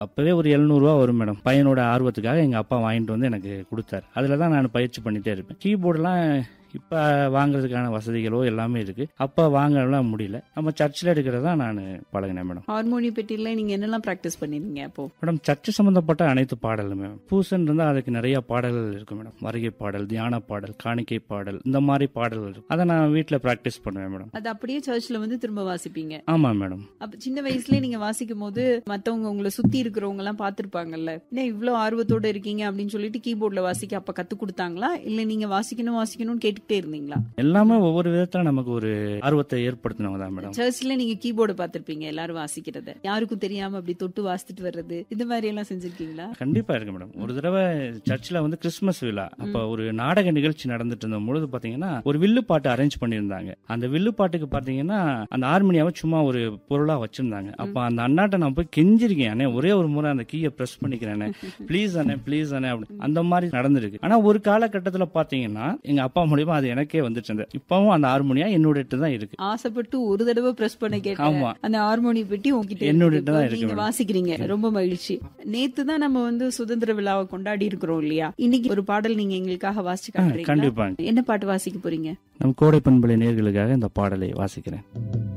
அப்பவே ஒரு எழுநூறுவா வரும் மேடம் பையனோட ஆர்வத்துக்காக எங்க அப்பா வாங்கிட்டு வந்து எனக்கு கொடுத்தாரு அதுல தான் நான் பயிற்சி பண்ணிட்டே இருப்பேன் கீபோர்டுலாம் இப்போ வாங்குறதுக்கான வசதிகளோ எல்லாமே இருக்கு அப்போ வாங்கலாம் முடியல நம்ம சர்ச்சில் எடுக்கிறது தான் நான் பழகினேன் மேடம் ஹார்மோனி பெட்டில நீங்க என்னெல்லாம் பிராக்டிஸ் பண்ணிருந்தீங்க அப்போ மேடம் சர்ச்சு சம்பந்தப்பட்ட அனைத்து பாடலுமே பூசன் இருந்தால் அதுக்கு நிறைய பாடல்கள் இருக்கு மேடம் வருகை பாடல் தியான பாடல் காணிக்கை பாடல் இந்த மாதிரி பாடல்கள் இருக்கும் அதை நான் வீட்டில் ப்ராக்டிஸ் பண்ணுவேன் மேடம் அது அப்படியே சர்ச்ல வந்து திரும்ப வாசிப்பீங்க ஆமாம் மேடம் அப்ப சின்ன வயசுலயே நீங்க வாசிக்கும் போது மத்தவங்க உங்களை சுத்தி இருக்கிறவங்க எல்லாம் பாத்திருப்பாங்கல்ல என்ன இவ்ளோ ஆர்வத்தோட இருக்கீங்க அப்படின்னு சொல்லிட்டு கீபோர்ட்ல வாசிக்க அப்ப கத்து கொடுத்தாங்களா இல்ல நீங்க வாசிக்கணும் வாசிக்கணும்னு கேட்டுக்கிட்டே இருந்தீங்களா எல்லாமே ஒவ்வொரு விதத்தில் நமக்கு ஒரு ஆர்வத்தை ஏற்படுத்தினவங்க தான் மேடம் சர்ச்ல நீங்க கீபோர்டு பாத்திருப்பீங்க எல்லாரும் வாசிக்கிறத யாருக்கும் தெரியாம அப்படி தொட்டு வாசித்துட்டு வர்றது இந்த மாதிரி எல்லாம் செஞ்சிருக்கீங்களா கண்டிப்பா இருக்கு மேடம் ஒரு தடவை சர்ச்சில் வந்து கிறிஸ்மஸ் விழா அப்ப ஒரு நாடக நிகழ்ச்சி நடந்துட்டு இருந்த பொழுது பாத்தீங்கன்னா ஒரு வில்லு பாட்டு அரேஞ்ச் பண்ணியிருந்தாங்க அந்த வில்லு பாட்டுக்கு பாத்தீங்கன்னா அந்த ஹார்மோனியாவை சும்மா ஒரு பொருளா வச்சிருந்தாங்க அப்ப அந்த அண்ணாட்ட நான் போய் கெஞ்சிருக்கேன் அண்ணே ஒரே ஒரு முறை அந்த கீயை பிரஸ் பண்ணிக்கிறேன் ப்ளீஸ் அண்ணே ப்ளீஸ் அண்ணே அப்படி அந்த மாதிரி நடந்திருக்கு ஆனா ஒரு காலகட்டத்துல பாத்தீங்கன்னா எங்க அப்பா மூலியமா அது எனக்கே வந்துட்டு இருந்தது இப்பவும் அந்த ஹார்மோனியா என்னோட தான் இருக்கு ஆசைப்பட்டு ஒரு தடவை பிரஸ் பண்ண கேட்டேன் ஆமா அந்த ஹார்மோனி பெட்டி உங்ககிட்ட என்னோட இருக்குது. தான் இப்போ இருக்கு நீங்க மேடம். வாசிக்கிறீங்க ரொம்ப மகிழ்ச்சி நேத்து தான் நம்ம வந்து சுதந்திர விழாவை கொண்டாடி இருக்கிறோம் இல்லையா இன்னைக்கு ஒரு பாடல் நீங்க எங்களுக்காக வாசிச்சு ஆ, காட்டுறீங்களா கண்டிப்பா என்ன பாட்டு வாசிக்க போறீங்க நம் கோடை பண்பலை நேர்களுக்காக இந்த பாடலை வாசிக்கிறேன்